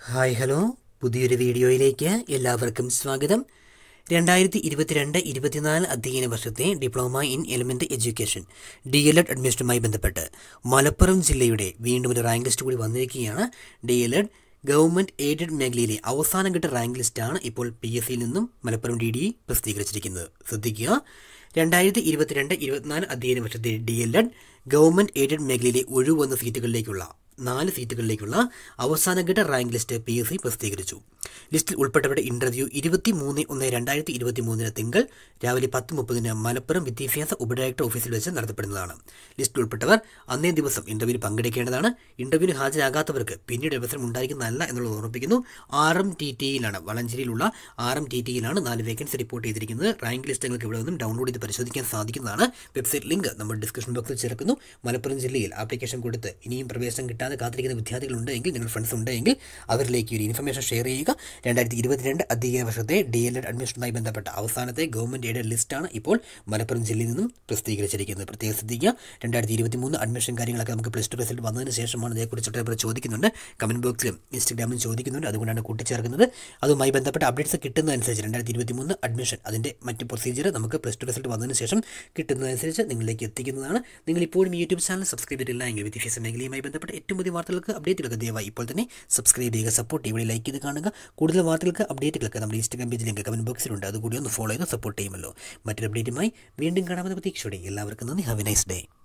hi hello പുതിയൊരു വീഡിയോയിലേക്ക് എല്ലാവർക്കും സ്വാഗതം രണ്ടായിരത്തി ഇരുപത്തിരണ്ട് ഇരുപത്തിനാല് അധ്യയന വർഷത്തെ diploma in element education D L Ed അഡ്മിഷനുമായി ബന്ധപ്പെട്ട് മലപ്പുറം ജില്ലയുടെ വീണ്ടും ഒരു റാങ്ക് ലിസ്റ്റ് കൂടി വന്നിരിക്കുകയാണ് D L Ed government aided മേഖലയിലെ അവസാനഘട്ട റാങ്ക് ലിസ്റ്റാണ് ഇപ്പോൾ പി എസ് സിയിൽ നിന്നും മലപ്പുറം ഡി ഡി പ്രസിദ്ധീകരിച്ചിരിക്കുന്നത് ശ്രദ്ധിക്കുക രണ്ടായിരത്തി ഇരുപത്തിരണ്ട് ഇരുപത്തിനാല് അധ്യയന വർഷത്തെ D L Ed government aided മേഖലയിലെ ഒഴിവന്ന സീറ്റുകളിലേക്കുള്ള നാല് സീറ്റുകളിലേക്കുള്ള അവസാനഘട്ട rank list P S C പ്രസിദ്ധീകരിച്ചു ലിസ്റ്റിൽ ഉൾപ്പെട്ടവരുടെ ഇന്റർവ്യൂ ഇരുപത്തി മൂന്ന് ഒന്ന് രണ്ടായിരത്തി ഇരുപത്തി മൂന്നിന് തിങ്കൾ രാവിലെ പത്ത് മുപ്പതിന് മലപ്പുറം വിദ്യാഭ്യാസ ഉപഡയറക്ടർ ഓഫീസിൽ വെച്ച് നടത്തപ്പെടുന്നതാണ് ലിസ്റ്റിൽ ഉൾപ്പെട്ടവർ അന്നേ ദിവസം ഇന്റർവ്യൂവിൽ പങ്കെടുക്കേണ്ടതാണ് ഇന്റർവ്യൂവിന് ഹാജരാകാത്തവർക്ക് പിന്നീട് അവസരം ഉണ്ടായിരിക്കുന്നതല്ല എന്നുള്ളത് ഓർമ്മിപ്പിക്കുന്നു ആർ എം ടി ടിയിലാണ് വളഞ്ചേരിയിലുള്ള ആർ എം ടി ടിയിലാണ് നാല് വേക്കൻസി റിപ്പോർട്ട് ചെയ്തിരിക്കുന്നത് റാങ്ക് ലിസ്റ്റ് നിങ്ങൾക്ക് ഇവിടെ നിന്നും ഡൗൺലോഡ് ചെയ്ത് പരിശോധിക്കാൻ സാധിക്കുന്നതാണ് വെബ്സൈറ്റ് ലിങ്ക് നമ്മൾ ഡിസ്ക്രിപ്ഷൻ ബോക്സിൽ ചേർക്കുന്നു മലപ്പുറം ജില്ലയിൽ ആപ്ലിക്കേഷൻ കൊടുത്ത് ഇനിയും പ്രവേശനം കിട്ടാതെ കാത്തിരിക്കുന്ന വിദ്യാർത്ഥികളുണ്ടെങ്കിൽ നിങ്ങൾ ഫ്രണ്ട്സ് ഉണ്ടെങ്കിൽ അവരിലേക്ക് ഒരു ഇൻഫർമേഷൻ ഷെയർ ചെയ്യുക രണ്ടായിരത്തി ഇരുപത്തിരണ്ട് അധ്യയന വർഷത്തെ ഡി എൽ എഡ് അഡ്മിഷനുമായി ബന്ധപ്പെട്ട അവസാനത്തെ ഗവൺമെൻറ് എയ്ഡഡ് ലിസ്റ്റാണ് ഇപ്പോൾ മലപ്പുറം ജില്ലയിൽ നിന്നും പ്രസിദ്ധീകരിച്ചിരിക്കുന്നത് പ്രത്യേകം ശ്രദ്ധിക്കുക രണ്ടായിരത്തി ഇരുപത്തി മൂന്ന് അഡ്മിഷൻ കാര്യങ്ങളൊക്കെ നമുക്ക് പ്ലസ് ടു റിസൾട്ട് വന്നതിന് ശേഷമാണ് ഇതേക്കുറിച്ചിട്ട് അവർ ചോദിക്കുന്നുണ്ട് കമൻറ്റ് ബോക്സിലും ഇൻസ്റ്റാഗ്രാമിലും ചോദിക്കുന്നുണ്ട് അതുകൊണ്ടാണ് കൂട്ടിച്ചേർക്കുന്നത് അതുമായി ബന്ധപ്പെട്ട അപ്ഡേറ്റ്സ് കിട്ടുന്നതനുസരിച്ച് രണ്ടായിരത്തി ഇരുപത്തി മൂന്ന് അഡ്മിഷൻ അതിൻ്റെ മറ്റ് പ്രൊസീജിയർ നമുക്ക് പ്ലസ് ടു റിസൾട്ട് വന്നതിന് ശേഷം കിട്ടുന്നതനുസരിച്ച് നിങ്ങളിലേക്ക് എത്തിക്കുന്നതാണ് നിങ്ങൾ ഇപ്പോഴും യൂട്യൂബ് ചാനൽ സബ്സ്ക്രൈബ് ചെയ്തിട്ടില്ല എങ്കിൽ വിദ്യാഭ്യാസ മേഖലയുമായി ബന്ധപ്പെട്ട ഏറ്റവും പുതിയ വാർത്തകൾക്ക് അപ്ഡേറ്റുകൾക്ക് ദയവായി ഇപ്പോൾ തന്നെ സബ്സ്ക്രൈബ് ചെയ്യുക സപ്പോർട്ട് ചെയ്യുക ലൈക്ക് ചെയ്ത് കാണുക കൂടുതൽ വാർത്തകൾക്ക് അപ്ഡേറ്റുകൾക്ക് നമ്മുടെ ഇൻസ്റ്റാഗ്രാം പേജ് ലിങ്ക് കമൻറ്റ് ബോക്സിലുണ്ട് അതുകൂടി ഒന്ന് ഫോളോ ചെയ്ത് സപ്പോർട്ട് ചെയ്യുമല്ലോ മറ്റൊരു അപ്ഡേറ്റുമായി വീണ്ടും കാണാമെന്ന പ്രതീക്ഷയോടെ എല്ലാവർക്കും നന്ദി ഹാവ് എ നൈസ് ഡേ